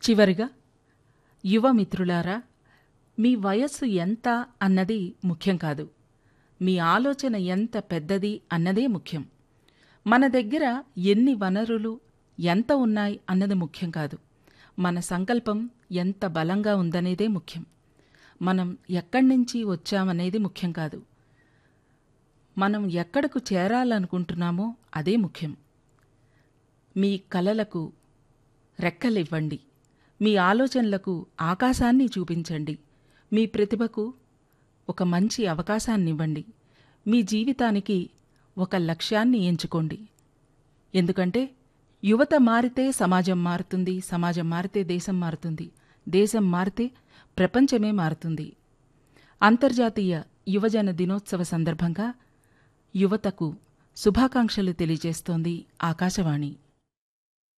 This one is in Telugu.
చివరిగా యువ మిత్రులారా మీ వయస్సు ఎంత అన్నది ముఖ్యం కాదు మీ ఆలోచన ఎంత పెద్దది అన్నదే ముఖ్యం మన దగ్గర ఎన్ని వనరులు ఎంత ఉన్నాయి అన్నది ముఖ్యం కాదు మన సంకల్పం ఎంత బలంగా ఉందనేదే ముఖ్యం మనం ఎక్కడి నుంచి వచ్చామనేది ముఖ్యం కాదు మనం ఎక్కడకు చేరాలనుకుంటున్నామో అదే ముఖ్యం మీ కలలకు రెక్కలివ్వండి మీ ఆలోచనలకు ఆకాశాన్ని చూపించండి మీ ప్రతిభకు ఒక మంచి అవకాశాన్నివ్వండి మీ జీవితానికి ఒక లక్ష్యాన్ని ఎంచుకోండి ఎందుకంటే యువత మారితే సమాజం మారుతుంది సమాజం మారితే దేశం మారుతుంది దేశం మారితే ప్రపంచమే మారుతుంది అంతర్జాతీయ యువజన దినోత్సవ సందర్భంగా యువతకు శుభాకాంక్షలు తెలియజేస్తోంది ఆకాశవాణి